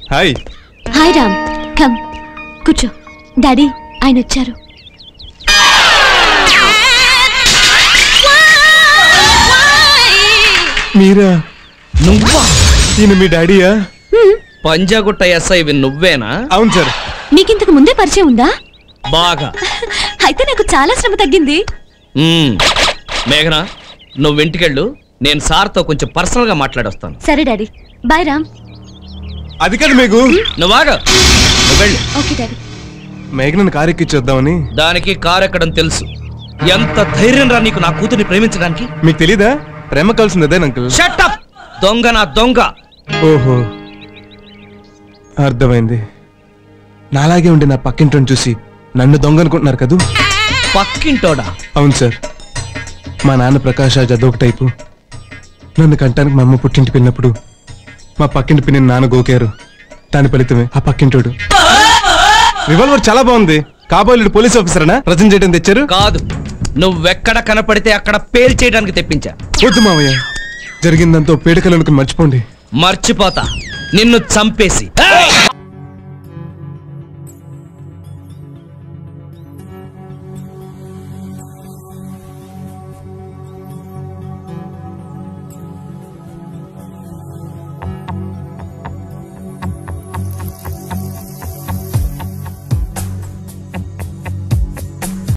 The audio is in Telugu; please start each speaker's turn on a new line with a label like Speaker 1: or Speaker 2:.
Speaker 1: హాయ్
Speaker 2: హాయ్ రామ్ కమ్ కూర్చో డాడీ ఆయన వచ్చారు
Speaker 1: మీరా
Speaker 3: నువ్వా
Speaker 1: ఈయన మీ డాడీయా
Speaker 3: పంజాగుట్ట ఎస్ఐ నువ్వేనా
Speaker 1: అవును సార్
Speaker 2: మీకింతకు ముందే పరిచయం ఉందా
Speaker 3: బాగా
Speaker 2: అయితే నాకు చాలా శ్రమ తగ్గింది
Speaker 3: మ్మ్. మేఘనా నువ్వు ఇంటికెళ్ళు నేను సార్తో కొంచెం పర్సనల్ గా మాట్లాడొస్తాను
Speaker 2: సరే డాడీ బాయ్ రామ్
Speaker 1: అది కాదు మీకు
Speaker 3: నువ్వాగా నువ్వు వెళ్ళు
Speaker 2: ఓకే డాడీ
Speaker 1: మేఘనని కారు ఎక్కించొద్దామని
Speaker 3: దానికి కారు ఎక్కడం తెలుసు ఎంత ధైర్యం రా నీకు నా కూతుర్ని ప్రేమించడానికి
Speaker 1: మీకు తెలీదా ప్రేమ కలిసింది అదే అంకుల్
Speaker 3: షట్టప్ దొంగ నా దొంగ
Speaker 1: ఓహో అర్థమైంది నాలాగే ఉండి నా పక్కింటిని చూసి నన్ను దొంగ అనుకుంటున్నారు కదూ
Speaker 3: పక్కింటోడా
Speaker 1: అవును సార్ మా నాన్న ప్రకాష్ రాజ్ అదొక టైపు నన్ను కంటానికి మా అమ్మ పుట్టింటికి వెళ్ళినప్పుడు మా పక్కింటి పిన్ని నాన్న గోకారు దాని ఫలితమే ఆ పక్కింటోడు రివాల్వర్ చాలా బాగుంది కాబోలు పోలీస్ ఆఫీసరేనా ప్రజెంట్ చేయడం తెచ్చారు
Speaker 3: కాదు నువ్వెక్కడ కనపడితే అక్కడ పేల్ చేయడానికి తెప్పించా
Speaker 1: వద్దు మావయ్య జరిగిందంతా పీడకలు అనుకుని మర్చిపోండి
Speaker 3: మర్చిపోతా నిన్ను చంపేసి ఏయ్!